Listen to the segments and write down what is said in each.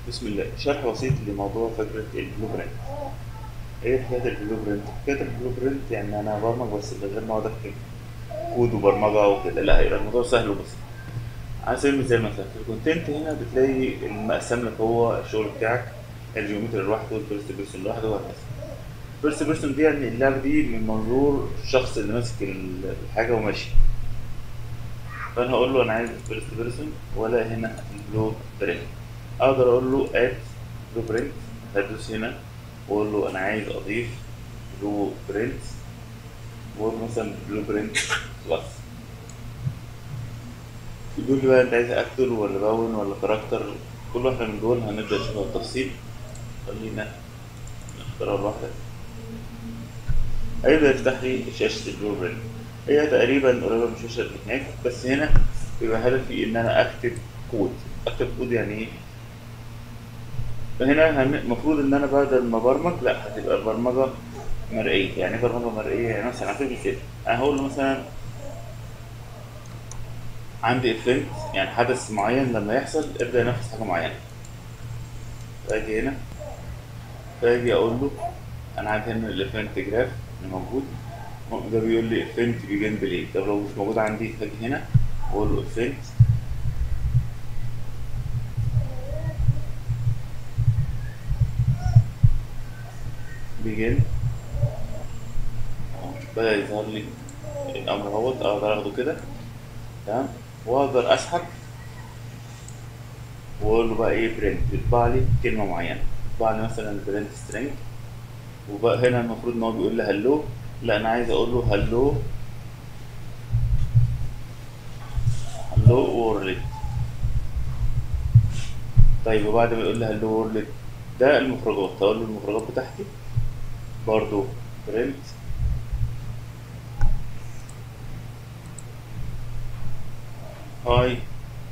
بسم الله شرح بسيط لموضوع فكرة البلو برنت ايه حكاية البلو برنت؟ حكاية البلو برنت يعني انا برمج بس من غير ما اقعد اكتب كود وبرمجة وكده لا هيبقى الموضوع سهل وبسيط على سبيل المثال مثلا في الكونتنت هنا بتلاقي المقسم لك هو الشغل بتاعك الجيومتري لوحده والفيرست بيرسون لوحده وهكذا الفيرست بيرسون دي يعني اللعبة دي من منظور الشخص اللي ماسك الحاجة وماشي فانا هقول له انا عايز الفيرست بيرسون ولا هنا البلو برنت اقدر اقول له اد بلو برنت هدوس هنا واقول له انا عايز اضيف بلو برنت واقول مثلا بلو برنت بلس يقول لي بقى انت عايز اكتر ولا باون ولا كاركتر كل واحده من دول هنبدا نشوفها بالتفصيل خلينا نختار واحده هيبدا يفتح لي شاشه البلو برنت هي تقريبا قريبه من الشاشه اللي هناك بس هنا بيبقى هدفي ان انا اكتب كود اكتب كود يعني ايه فهنا المفروض ان انا بدل ما ابرمج لا هتبقى البرمجه مرئيه يعني ايه برمجه مرئيه يعني مثلا على سبيل المثال انا هقول له مثلا عندي ايفنت يعني حدث معين لما يحصل ابدا ينفذ حاجه معينه فاجي هنا فاجي اقول له انا عندي هنا الايفنت جراف اللي موجود ده بيقول لي ايفنت بيجن بليه طب لو مش موجود عندي هاجي هنا واقول له ايفنت بيجن بدأ يظهر لي الأمر اهوت أقدر أخده كده تمام وأقدر أسحب وأقول له بقى إيه برنت يطبع لي كلمة معينة يطبع لي مثلا برنت سترينج وبقى هنا المفروض إن هو بيقول لي هلو لا أنا عايز أقول له هلو هلو وورلد طيب وبعد ما يقول لي هلو وورلد ده المخرجات هقول له المخرجات بتاعتي برضو برنت هاي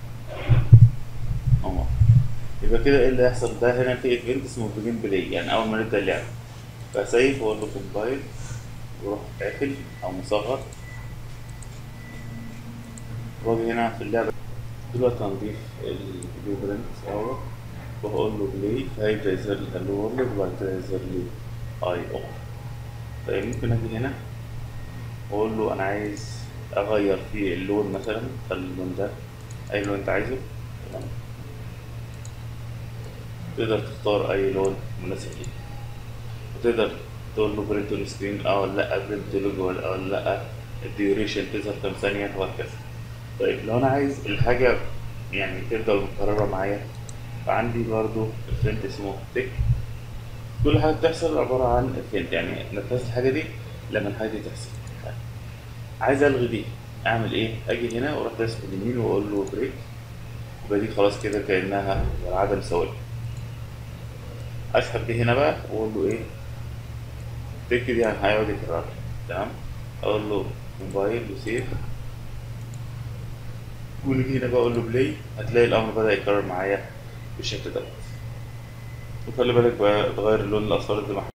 اهو يبقى كده ايه اللي هيحصل ده هنا في ايفنت اسمه بيجن بلاي يعني اول ما نبدا اللعبه فسيف واقول له كومبايل واروح قافل او مصغر واجي هنا في اللعبه دلوقتي هنضيف البلو برنت اهو وهقول له بلاي فهيبدا يظهر لي هلو وورلد وبعد كده يظهر لي اي او طيب ممكن اجي هنا واقول له انا عايز اغير في اللون مثلا خلي اللون ده اي لون انت عايزه تمام تقدر تختار اي لون مناسب ليك وتقدر تقول له برنت اون سكرين اه ولا لا برنت لوجو ولا ولا لا الديوريشن تظهر كام ثانيه وهكذا طيب لو انا عايز الحاجه يعني تفضل متكرره معايا فعندي برضو ايفنت اسمه تك كل حاجه بتحصل عباره عن ايفنت يعني نفذت الحاجه دي لما الحاجه دي تحصل عايز الغي دي اعمل ايه اجي هنا واروح دايس اليمين واقول له بريك يبقى دي خلاص كده كانها عدم سواد اسحب دي هنا بقى واقول له ايه تك دي هيقعد يكررها تمام اقول له موبايل وسيف ونيجي هنا بقى اقول له بلاي هتلاقي الامر بدا يكرر معايا بالشكل ده وخلي بالك بقى تغير اللون الاصفر زي ما